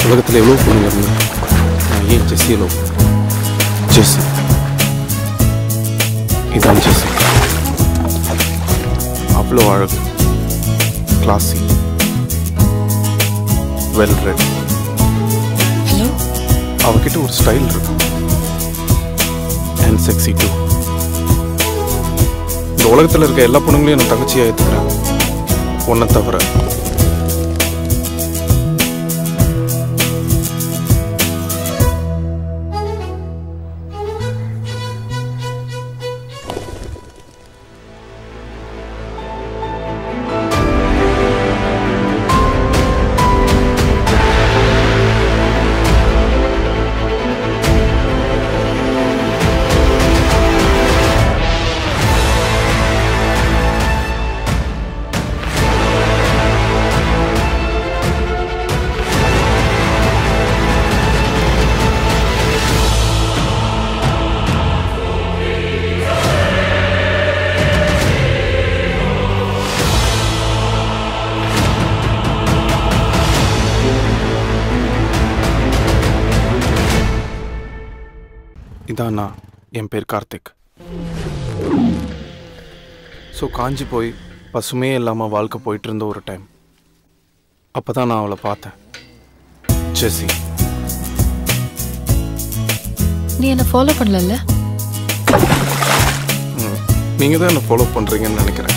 உலகத்தில் எவ்வளோ பொண்ணுங்க இருந்தா நான் ஏன் ஜெஸ்ஸியை லவ் ஜெஸ்ஸி இதான் ஜெஸ்ஸி அவ்வளோ அழகு கிளாஸி வெல் ரெட் ஹலோ அவகிட்ட ஒரு ஸ்டைல் இருக்கு அண்ட் செக்ஸி டூ இந்த உலகத்தில் இருக்க எல்லா பொண்ணுங்களையும் நான் தங்கச்சியாக ஏற்றுக்கிறேன் ஒன்றை தவிர இதான் நான் என் பேர் கார்த்திக் ஸோ காஞ்சி போய் பசுமையே இல்லாமல் வாழ்க்கை போயிட்டு இருந்த ஒரு டைம் அப்போ தான் நான் அவளை பார்த்தேன் ஜெஸ்ஸி நீ என்ன ஃபாலோ பண்ணலல்ல நீங்கள் தான் என்னை ஃபாலோ பண்ணுறீங்கன்னு நினைக்கிறேன்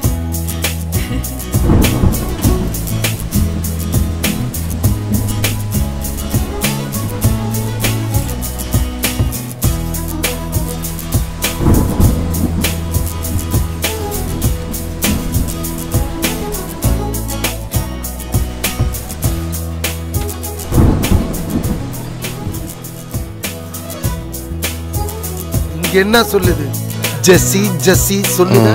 இங்க என்ன சொல்லுது ஜெஸ்ஸி ஜெஸ்ஸி சொல்லுங்க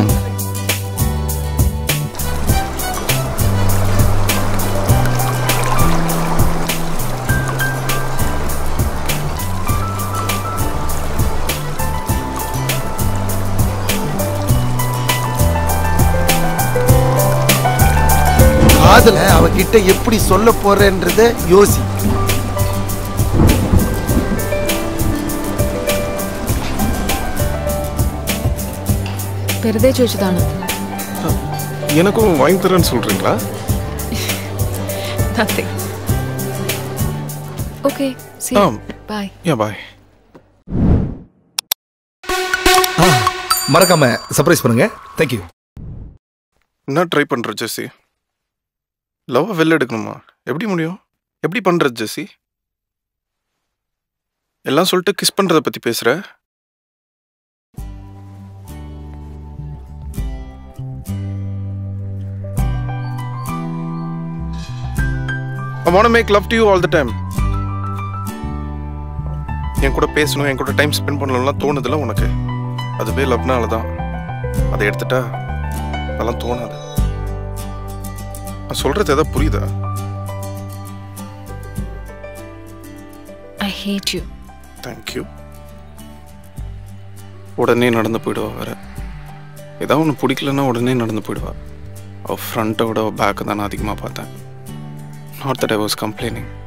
காதல அவகிட்ட எப்படி சொல்ல போறேன்றத யோசி வெறுதே ചോദിച്ചതാണ് எனக்கும் வாங்கி தரேன்னு சொல்கிறீங்களா nothing okay see ah. Bye ஏன் பாய் மறக்காம சர்ப்ரைஸ் பண்ணுங்க தேங்க்யூ என்ன ட்ரை பண்ணுற ஜெஸ்ஸி லவ்வை வெளில எடுக்கணுமா எப்படி முடியும் எப்படி பண்ணுறது ஜெஸ்ஸி எல்லாம் சொல்லிட்டு கிஸ் பண்ணுறத பற்றி பேசுகிற I want to make love to you all the time. என் கூட பேசணும் என் கூட டைம் ஸ்பெண்ட் பண்ணலாம் தோணுதுல உனக்கு அதுவே லவ்னால தான் அதை எடுத்துட்டா அதெல்லாம் தோணாது நான் சொல்றது எதாவது புரியுதா ഐ ഹേറ്റ് യു தேங்க்யூ உடனே நடந்து போயிடுவா வேற ஏதாவது ஒன்று பிடிக்கலன்னா உடனே நடந்து போயிடுவா அவள் ஃப்ரண்ட்டை விட பேக்கை தான் நான் அதிகமாக பார்த்தேன் not that I was complaining